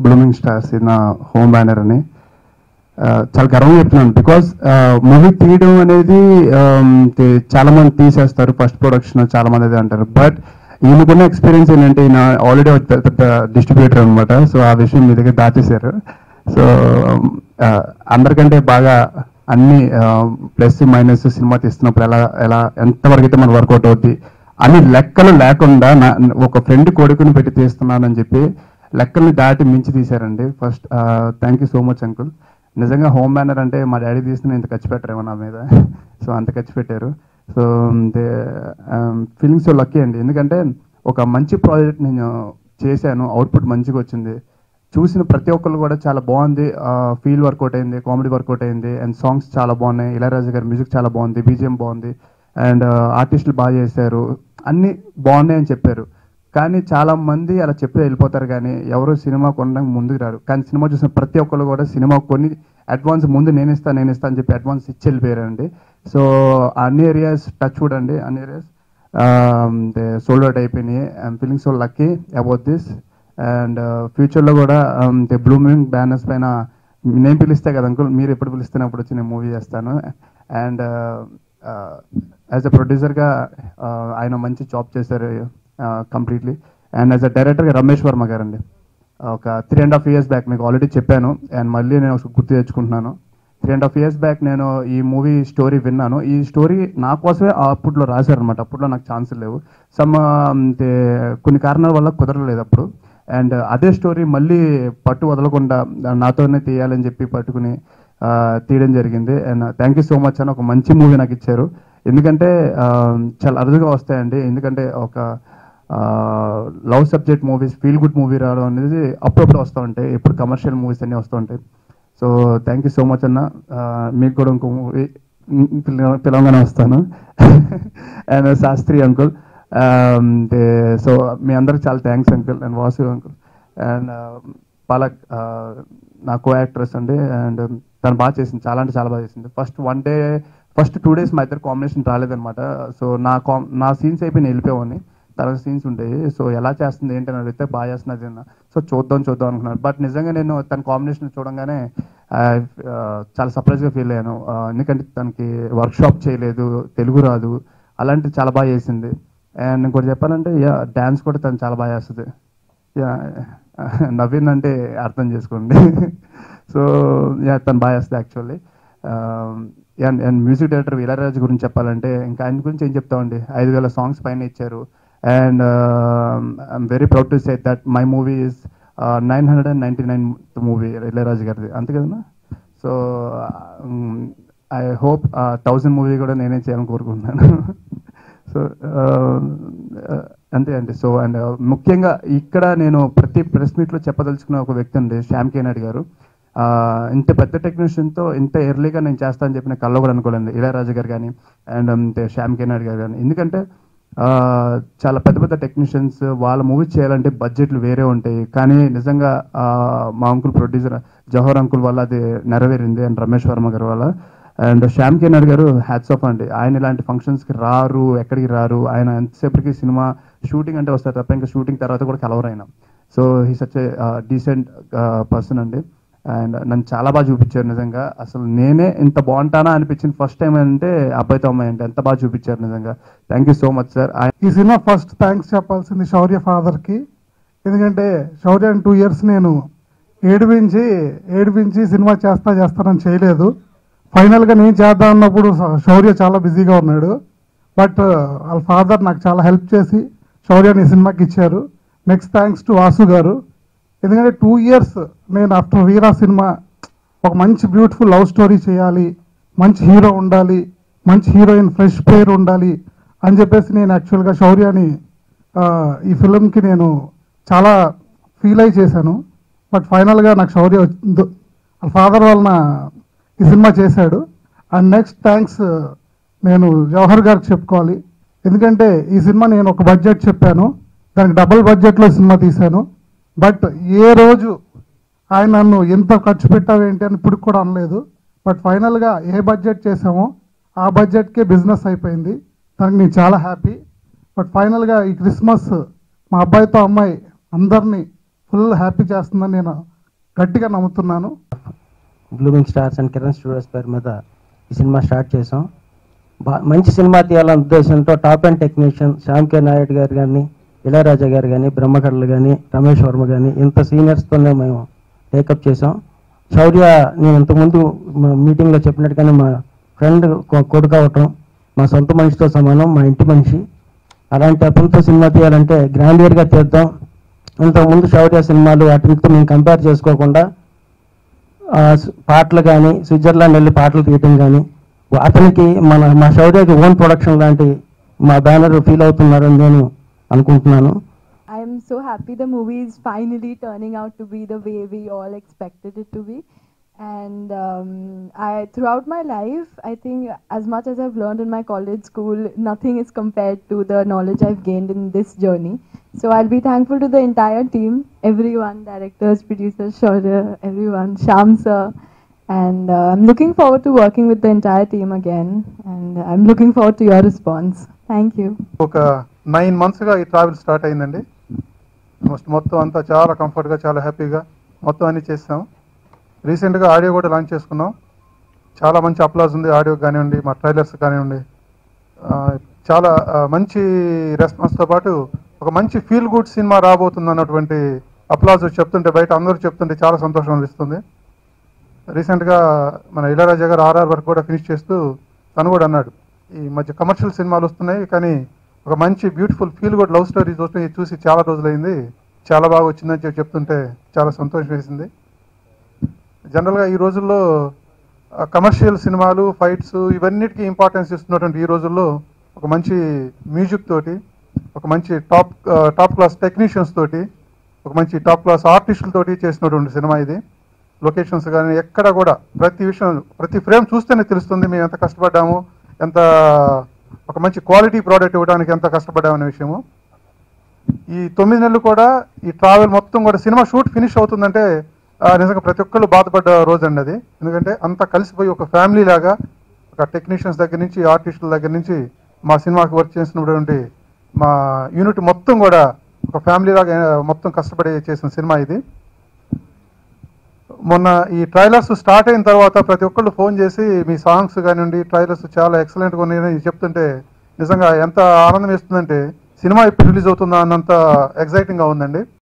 Blooming stars in home banner అని ఆ, చాలా గర్వంగా చెప్తున్నాను బికాస్ మూవీ తీయడం అనేది um, తే- చాలా మంది తీసేస్తారు ఫస్ట్ ప్రొడక్షన్ చాలా మంది అదే అంటారు బట్ ఈయనకున్న ఎక్స్పీరియన్స్ ఏంటంటే ఈయన ఆల్రెడీ పెద్ద డిస్ట్రిబ్యూటర్ అనమాట సో ఆ విషయం మీ దగ్గర దాచేశారు సో అందరికంటే బాగా అన్ని ప్లస్ మైనస్ సినిమా తీస్తున్నప్పుడు ఎలా ఎలా ఎంతవరకు అయితే మన వర్కౌట్ అవుద్ది అన్ని లెక్కలు లేకుండా నా- ఒక ఫ్రెండ్ కొడుకుని పెట్టి తీస్తున్నానని చెప్పి లెక్కల్ని దాటి మించి తీశారండి first thank you so much uncle నిజంగా హోమ్ బ్యానర్ అంటే మా డాడీ తీసిన ఇంత ఖర్చు పెట్టరేమో నా మీద సో అంత ఖర్చు పెట్టారు సో ఫీలింగ్స్ లక్కీ అండి ఎందుకంటే ఒక మంచి ప్రాజెక్ట్ నేను చేశాను అవుట్పుట్ మంచిగా వచ్చింది చూసిన ప్రతి ఒక్కరు కూడా చాలా బాగుంది ఫీల్ వర్కౌట్ అయింది కామెడీ వర్కౌట్ అయింది అండ్ సాంగ్స్ చాలా బాగున్నాయి ఇళయరాజా గారి మ్యూజిక్ చాలా బాగుంది బీజిఎం బాగుంది అండ్ ఆర్టిస్టులు బాగా చేశారు అన్నీ బాగున్నాయి అని చెప్పారు కానీ చాలా మంది అలా చెప్పి వెళ్ళిపోతారు కానీ ఎవరు సినిమా కొనడానికి ముందుకు రారు కానీ సినిమా చూసిన ప్రతి ఒక్కరు కూడా సినిమా కొని అడ్వాన్స్ ముందు నేను ఇస్తాను నేను ఇస్తాను అని చెప్పి అడ్వాన్స్ ఇచ్చి వెళ్ళిపోయారండి సో అన్ని ఏరియాస్ టచ్ చూడండి అన్ని ఏరియాస్ సోల్డ్ అవుట్ అయిపోయినాయి I'm feeling so lucky about this and ఫ్యూచర్లో కూడా ది బ్లూమింగ్ బ్యానర్స్ పైన నేను పిలిస్తే కదా అంకుల్ మీరు ఎప్పుడు పిలిస్తే అప్పుడు వచ్చి నేను మూవీ చేస్తాను అండ్ యాజ్ అ ప్రొడ్యూసర్గా ఆయన మంచి జాబ్ చేశారు కంప్లీట్లీ అండ్ యాజ్ అ డైరెక్టర్గా రమేష్ వర్మ గారండి ఒక three and half years back మీకు ఆల్రెడీ చెప్పాను అండ్ మళ్ళీ నేను ఒక గుర్తు తెచ్చుకుంటున్నాను three and half years back నేను ఈ మూవీ స్టోరీ విన్నాను ఈ స్టోరీ నా కోసమే అప్పట్లో రాశారనమాట అప్పట్లో నాకు ఛాన్స్ లేవు సమ్ కొన్ని కారణాల వల్ల కుదరలేదు అప్పుడు అండ్ అదే స్టోరీ మళ్ళీ పట్టు వదలకుండా నాతోనే తీయాలని చెప్పి పట్టుకుని ఆ, తీయడం జరిగింది and thank you so much అని ఒక మంచి మూవీ నాకు ఇచ్చారు ఎందుకంటే ఆ, చాలా అరుదుగా వస్తాయండి ఎందుకంటే ఒక love subject movies feel good movie రావడం అనేది అప్పుడప్పుడు వస్తూ ఉంటాయి ఎప్పుడు కమర్షియల్ మూవీస్ అన్నీ వస్తూ ఉంటాయి so thank you so much అన్న ఆ, మీకు కూడా ఇంకో మూవీ పిలవగానే వస్తాను అండ్ శాస్త్రి అంకుల్ సో మీ అందరికి చాలా thanks uncle and Vasu uncle and Palak నా కో యాక్ట్రెస్ అండి అండ్ తను బాగా చేసింది చాలా అంటే చాలా బాగా చేసింది first one day first two days మా ఇద్దరు కాంబినేషన్ రాలేదనమాట సో నా కాం నా సీన్స్ అయిపోయి నేను వెళ్ళిపోయామని తర్వాత సీన్స్ ఉంటాయి సో ఎలా చేస్తుంది ఏంటని అడిగితే బాగా చేస్తున్నది అన్న సో చూద్దాం చూద్దాం అనుకున్నాను బట్ నిజంగా నేను తన కాంబినేషన్ చూడంగానే ఆ, ఆ, చాలా సర్ప్రైజ్గా ఫీల్ అయ్యాను ఆ, ఎందుకంటే తనకి వర్క్ షాప్ చేయలేదు తెలుగు రాదు అలాంటివి చాలా బాగా చేసింది అండ్ ఇంకోటి చెప్పాలంటే యా డ్యాన్స్ కూడా తను చాలా బాగా చేస్తుంది యా నవీన్ అంటే అర్థం చేసుకోండి సో యా తను బాగా చేస్తుంది actually and and music director వీలరాజు గురించి చెప్పాలంటే ఇంకా ఆయన గురించి ఏం చెప్తామండి ఐదు వేల సాంగ్స్ పైన ఇచ్చారు and I'm very proud to say that my movie is nine hundred and ninety nine movie Ilaiyaraaja గారిది అంతే కదన్నా so I hope thousand movie కూడా నేనే చేయాలని కోరుకుంటున్నాను సో అంతే అండి సో అండ్ ముఖ్యంగా ఇక్కడ నేను ప్రతి ప్రెస్ మీట్లో చెప్పదలుచుకున్న ఒక వ్యక్తి అండి శ్యామ్ కే నాయుడు గారు ఆ, ఇంత పెద్ద టెక్నీషియన్తో ఇంత ఎర్లీగా నేను చేస్తానని చెప్పిన కల్లో కూడా అనుకోలేదు ఇళయరాజు గారు కానీ అండ్ శ్యామ్ కే నాయుడు గారు కానీ ఎందుకంటే ఆ, చాలా పెద్ద పెద్ద టెక్నీషియన్స్ వాళ్ళ మూవీ చేయాలంటే బడ్జెట్లు వేరే ఉంటాయి కానీ నిజంగా ఆ, మా అంకుల్ ప్రొడ్యూసర్ జవహర్ అంకుల్ వల్ల అది నెరవేరింది అండ్ రమేష్ వర్మ గారి వల్ల అండ్ శ్యామ్ కే నాయుడు గారు హ్యాట్స్ ఆఫ్ అండి ఆయన ఇలాంటి ఫంక్షన్స్కి రారు ఎక్కడికి రారు ఆయన ఎంతసేపటికి సినిమా షూటింగ్ అంటే వస్తారు తప్ప ఇంకా షూటింగ్ తర్వాత కూడా కలవరు ఆయన so he such decent person అండి అండ్ నన్ను చాలా బాగా చూపించారు నిజంగా అసలు నేనే ఇంత బాగుంటానా అనిపించింది ఫస్ట్ టైం అంటే అబ్బాయితో అమ్మాయి అంటే ఎంత బాగా చూపించారు నిజంగా thank you so much sir ఈ సినిమా ఫస్ట్ థ్యాంక్స్ చెప్పాల్సింది శౌర్య ఫాదర్కి ఎందుకంటే శౌర్య టూ ఇయర్స్ నేను ఏడిపించి ఏడిపించి సినిమా చేస్తా చేస్తానని చేయలేదు ఫైనల్గా నేను చేద్దాం అన్నప్పుడు శ- శౌర్య చాలా బిజీగా ఉన్నాడు బట్ వాళ్ళ ఫాదర్ నాకు చాలా హెల్ప్ చేసి శౌర్యని ఈ సినిమాకి ఇచ్చారు నెక్స్ట్ థ్యాంక్స్ టు వాసు గారు ఎందుకంటే టూ ఇయర్స్ నేను ఆఫ్టర్ వీరా సినిమా ఒక మంచి బ్యూటిఫుల్ లవ్ స్టోరీ చేయాలి మంచి హీరో ఉండాలి మంచి హీరోయిన్ ఫ్రెష్ పేరు ఉండాలి అని చెప్పేసి నేను యాక్చువల్గా శౌర్యాని ఆ, ఈ ఫిలింకి నేను చాలా ఫీల్ అయి చేశాను బట్ ఫైనల్గా నాకు శౌర్య వచ్చి- వాళ్ళ ఫాదర్ వలన ఈ సినిమా చేశాడు అండ్ నెక్స్ట్ థ్యాంక్స్ నేను జవహర్ గారికి చెప్పుకోవాలి ఎందుకంటే ఈ సినిమా నేను ఒక బడ్జెట్ చెప్పాను దానికి డబుల్ బడ్జెట్లో సినిమా తీశాను బట్ ఏ రోజు ఆయన నన్ను ఎంత ఖర్చు పెట్టావేంటి అని ఇప్పుడు కూడా అనలేదు బట్ ఫైనల్గా ఏ బడ్జెట్ చేసామో ఆ బడ్జెట్కే బిజినెస్ అయిపోయింది దానికి నేను చాలా హ్యాపీ బట్ ఫైనల్గా ఈ క్రిస్మస్ మా అబ్బాయితో అమ్మాయి అందరినీ ఫుల్ హ్యాపీ చేస్తుందని నేను గట్టిగా నమ్ముతున్నాను blooming stars and Kiran studios పేరు మీద ఈ సినిమా స్టార్ట్ చేసాం బా మంచి సినిమా తీయాలనే ఉద్దేశంతో top and technician Shyam K Naidu గారు కానీ ఇళయరాజా గారు కానీ బ్రహ్మకడలు కానీ రమేష్ వర్మ కానీ ఇంత సీనియర్స్తోనే మేము టేకప్ చేసాం శౌర్య నేను ఇంతకుముందు మా మీటింగ్లో చెప్పినట్టుగానే మా ఫ్రెండ్ కొడుకు అవటం మా సొంత మనిషితో సమానం మా ఇంటి మనిషి అలాంటి అతనితో సినిమా తీయాలంటే గ్రాండియర్గా తీద్దాం ఇంతకుముందు శౌర్య సినిమాలు వాటితో మేము కంపేర్ చేసుకోకుండా ఆ, స్- పాటలు కానీ స్విట్జర్లాండ్ వెళ్ళి పాటలు తీయటం కానీ అతనికి మన మా శౌర్యకి ఓన్ ప్రొడక్షన్ లాంటి మా బ్యానర్ ఫీల్ అవుతున్నారని నేను అనుకుంటున్నాను I'm so happy the movie is finally turning out to be the way we all expected it to be. And um, I, throughout my life, I think as much as I've learned in my college school, nothing is compared to the knowledge I've gained in this journey. So I'll be thankful to the entire team, everyone, directors, producers, Shaurya, everyone, Sham sir. And uh, I'm looking forward to working with the entire team again. And I'm looking forward to your response. Thank you. ఒక nine మంత్స్గా ఈ travel start అయిందండి most మొత్తం అంతా చాలా కంఫర్ట్గా చాలా హ్యాపీగా మొత్తం అన్ని చేసాం రీసెంట్గా ఆడియో కూడా లాంచ్ చేసుకున్నాం చాలా మంచి అప్లాజ్ ఉంది ఆడియో కానివ్వండి మా ట్రైలర్స్ కానివ్వండి ఆ, చాలా ఆ, మంచి రెస్పాన్స్తో పాటు ఒక మంచి ఫీల్ గుడ్ సినిమా రాబోతుంది అన్నటువంటి అప్లాజ్ చెప్తుంటే బయట అందరూ చెప్తుంటే చాలా సంతోషం అనిపిస్తుంది రీసెంట్గా మన ఇళరాజా గారు ఆర్ఆర్ వరకు కూడా ఫినిష్ చేస్తూ తను కూడా అన్నాడు ఈ మధ్య కమర్షియల్ సినిమాలు వస్తున్నాయి కానీ ఒక మంచి beautiful feel good love story చూసి చూసి చాలా రోజులైంది చాలా బాగా వచ్చిందని చెప్పి చెప్తుంటే చాలా సంతోషం వేసింది జనరల్గా ఈ రోజుల్లో కమర్షియల్ సినిమాలు ఫైట్స్ ఇవన్నిటికీ ఇంపార్టెన్స్ ఇస్తున్నటువంటి ఈ రోజుల్లో ఒక మంచి మ్యూజిక్ తోటి ఒక మంచి టాప్ టాప్ క్లాస్ టెక్నీషియన్స్ తోటి ఒక మంచి టాప్ క్లాస్ ఆర్టిస్టులతోటి చేసినటువంటి సినిమా ఇది లొకేషన్స్ కానీ ఎక్కడ కూడా ప్రతి విషయం ప్రతి ఫ్రేమ్ చూస్తేనే తెలుస్తుంది మేము ఎంత కష్టపడ్డాము ఎంత ఒక మంచి క్వాలిటీ ప్రోడక్ట్ ఇవ్వడానికి ఎంత కష్టపడ్డామనే విషయము ఈ తొమ్మిది నెలలు కూడా ఈ ట్రావెల్ మొత్తం కూడా సినిమా షూట్ ఫినిష్ అవుతుందంటే ఆ, నిజంగా ప్రతి ఒక్కళ్ళు బాధపడ్డ రోజు అండి అది ఎందుకంటే అంతా కలిసిపోయి ఒక ఫ్యామిలీ లాగా ఒక టెక్నీషియన్స్ దగ్గర నుంచి ఆర్టిస్టుల దగ్గర నుంచి మా సినిమాకి వర్క్ చేసినటువంటి మా యూనిట్ మొత్తం కూడా ఒక ఫ్యామిలీ లాగా ఆ, మొత్తం కష్టపడి చేసిన సినిమా ఇది మొన్న ఈ ట్రైలర్స్ స్టార్ట్ అయిన తర్వాత ప్రతి ఒక్కళ్ళు ఫోన్ చేసి మీ సాంగ్స్ కానివ్వండి ట్రైలర్స్ చాలా ఎక్సలెంట్గా ఉన్నాయని చెప్తుంటే నిజంగా ఎంత ఆనందం వేస్తుందంటే సినిమా ఎప్పుడు రిలీజ్ అవుతుందా అన్నంత ఎగ్జైటింగ్గా ఉందండి